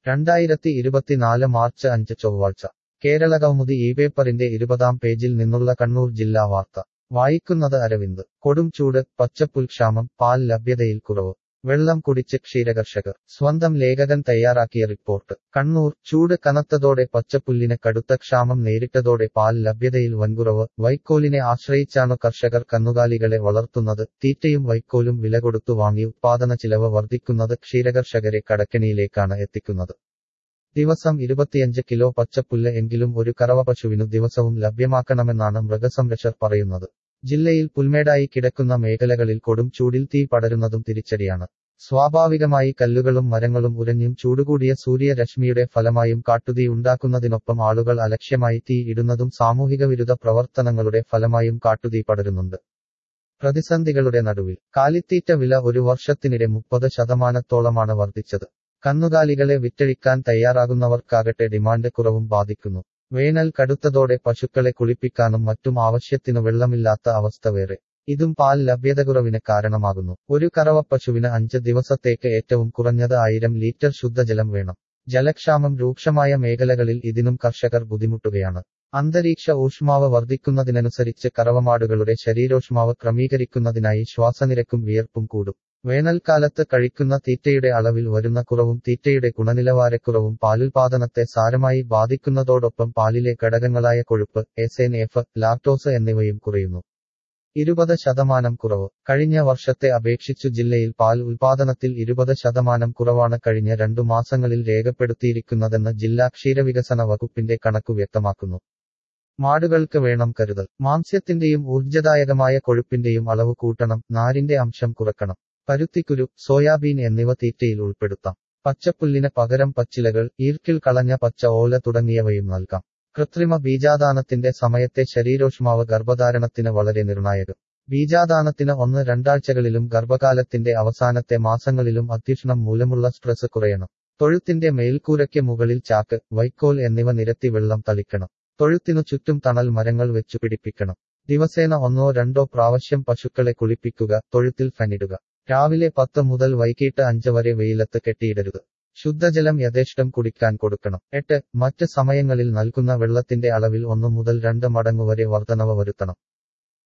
രണ്ടായിരത്തി ഇരുപത്തിനാല് മാർച്ച് അഞ്ച് ചൊവ്വാഴ്ച കേരളകൗമുദി ഈ പേപ്പറിന്റെ ഇരുപതാം പേജിൽ നിന്നുള്ള കണ്ണൂർ ജില്ലാ വാർത്ത വായിക്കുന്നത് അരവിന്ദ് കൊടും ചൂട് പച്ചപ്പുൽക്ഷാമം പാൽ ലഭ്യതയിൽ കുറവ് വെള്ളം കുടിച്ച് ക്ഷീരകർഷകർ സ്വന്തം ലേഖകൻ തയ്യാറാക്കിയ റിപ്പോർട്ട് കണ്ണൂർ ചൂട് കനത്തതോടെ പച്ചപ്പുല്ലിന് കടുത്ത ക്ഷാമം നേരിട്ടതോടെ പാൽ ലഭ്യതയിൽ വൻകുറവ് വൈക്കോലിനെ ആശ്രയിച്ചാണ് കർഷകർ കന്നുകാലികളെ വളർത്തുന്നത് തീറ്റയും വൈക്കോലും വില കൊടുത്തു വാങ്ങി ഉത്പാദന ചിലവ് വർദ്ധിക്കുന്നത് ക്ഷീരകർഷകരെ കടക്കെണിയിലേക്കാണ് എത്തിക്കുന്നത് ദിവസം ഇരുപത്തിയഞ്ച് കിലോ പച്ചപ്പുല്ല് എങ്കിലും ഒരു കറവ പശുവിനു ദിവസവും ലഭ്യമാക്കണമെന്നാണ് മൃഗസംരക്ഷർ പറയുന്നത് ജില്ലയിൽ പുൽമേടായി കിടക്കുന്ന മേഖലകളിൽ കൊടും ചൂടിൽ തീ പടരുന്നതും തിരിച്ചടിയാണ് സ്വാഭാവികമായി കല്ലുകളും മരങ്ങളും ഉരഞ്ഞും ചൂടുകൂടിയ സൂര്യരശ്മിയുടെ ഫലമായും കാട്ടുതീ ഉണ്ടാക്കുന്നതിനൊപ്പം ആളുകൾ അലക്ഷ്യമായി തീ ഇടുന്നതും സാമൂഹിക വിരുദ്ധ പ്രവർത്തനങ്ങളുടെ ഫലമായും കാട്ടുതീ പടരുന്നുണ്ട് പ്രതിസന്ധികളുടെ നടുവിൽ കാലിത്തീറ്റ വില ഒരു വർഷത്തിനിടെ മുപ്പത് ശതമാനത്തോളമാണ് വർദ്ധിച്ചത് കന്നുകാലികളെ വിറ്റഴിക്കാൻ തയ്യാറാകുന്നവർക്കാകട്ടെ ഡിമാൻഡ് കുറവും ബാധിക്കുന്നു വേനൽ കടുത്തതോടെ പശുക്കളെ കുളിപ്പിക്കാനും മറ്റും ആവശ്യത്തിനു വെള്ളമില്ലാത്ത അവസ്ഥ വേറെ ഇതും പാൽ ലഭ്യതകുറവിന് കാരണമാകുന്നു ഒരു കറവ പശുവിന് അഞ്ച് ദിവസത്തേക്ക് ഏറ്റവും കുറഞ്ഞത് ആയിരം ലിറ്റർ ശുദ്ധജലം വേണം ജലക്ഷാമം രൂക്ഷമായ മേഖലകളിൽ ഇതിനും കർഷകർ ബുദ്ധിമുട്ടുകയാണ് അന്തരീക്ഷ ഊഷ്മാവ് വർദ്ധിക്കുന്നതിനനുസരിച്ച് കറവമാടുകളുടെ ശരീരോഷ്മാവ് ക്രമീകരിക്കുന്നതിനായി ശ്വാസനിരക്കും വിയർപ്പും കൂടും വേനൽക്കാലത്ത് കഴിക്കുന്ന തീറ്റയുടെ അളവിൽ വരുന്ന കുറവും തീറ്റയുടെ ഗുണനിലവാരക്കുറവും പാലുൽപാദനത്തെ സാരമായി ബാധിക്കുന്നതോടൊപ്പം പാലിലെ ഘടകങ്ങളായ കൊഴുപ്പ് എസ് എഫ് ലാക്ടോസ് എന്നിവയും കുറയുന്നു ഇരുപത് ശതമാനം കുറവ് കഴിഞ്ഞ വർഷത്തെ അപേക്ഷിച്ചു ജില്ലയിൽ പാൽ ഉൽപാദനത്തിൽ ഇരുപത് ശതമാനം കുറവാണ് കഴിഞ്ഞ രണ്ടു മാസങ്ങളിൽ രേഖപ്പെടുത്തിയിരിക്കുന്നതെന്ന് ജില്ലാ ക്ഷീരവികസന വകുപ്പിന്റെ കണക്കു വ്യക്തമാക്കുന്നു മാടുകൾക്ക് വേണം കരുതൽ മാംസ്യത്തിന്റെയും ഊർജ്ജദായകമായ കൊഴുപ്പിന്റെയും അളവ് കൂട്ടണം നാരിന്റെ അംശം കുറക്കണം പരുത്തിക്കുരു സോയാബീൻ എന്നിവ തീറ്റയിൽ ഉൾപ്പെടുത്താം പച്ചപ്പുല്ലിന് പകരം പച്ചിലകൾ ഈർക്കിൽ കളഞ്ഞ പച്ച ഓല തുടങ്ങിയവയും നൽകാം കൃത്രിമ ബീജാദാനത്തിന്റെ സമയത്തെ ശരീരോഷ്മാവ് ഗർഭധാരണത്തിന് വളരെ നിർണായകം ബീജാദാനത്തിന് ഒന്ന് രണ്ടാഴ്ചകളിലും ഗർഭകാലത്തിന്റെ അവസാനത്തെ മാസങ്ങളിലും അത്യുഷ്ണം മൂലമുള്ള സ്ട്രെസ് കുറയണം തൊഴുത്തിന്റെ മേൽക്കൂരയ്ക്ക് മുകളിൽ ചാക്ക് വൈക്കോൽ എന്നിവ നിരത്തി വെള്ളം തളിക്കണം തൊഴുത്തിനു ചുറ്റും തണൽ മരങ്ങൾ വെച്ചു പിടിപ്പിക്കണം ദിവസേന ഒന്നോ രണ്ടോ പ്രാവശ്യം പശുക്കളെ കുളിപ്പിക്കുക തൊഴുത്തിൽ ഫനിടുക രാവിലെ പത്ത് മുതൽ വൈകിട്ട് അഞ്ച് വരെ വെയിലത്ത് കെട്ടിയിടരുത് ശുദ്ധജലം യഥേഷ്ടം കുടിക്കാൻ കൊടുക്കണം എട്ട് മറ്റ് സമയങ്ങളിൽ നൽകുന്ന വെള്ളത്തിന്റെ അളവിൽ ഒന്നു മുതൽ രണ്ട് മടങ്ങുവരെ വർധനവ് വരുത്തണം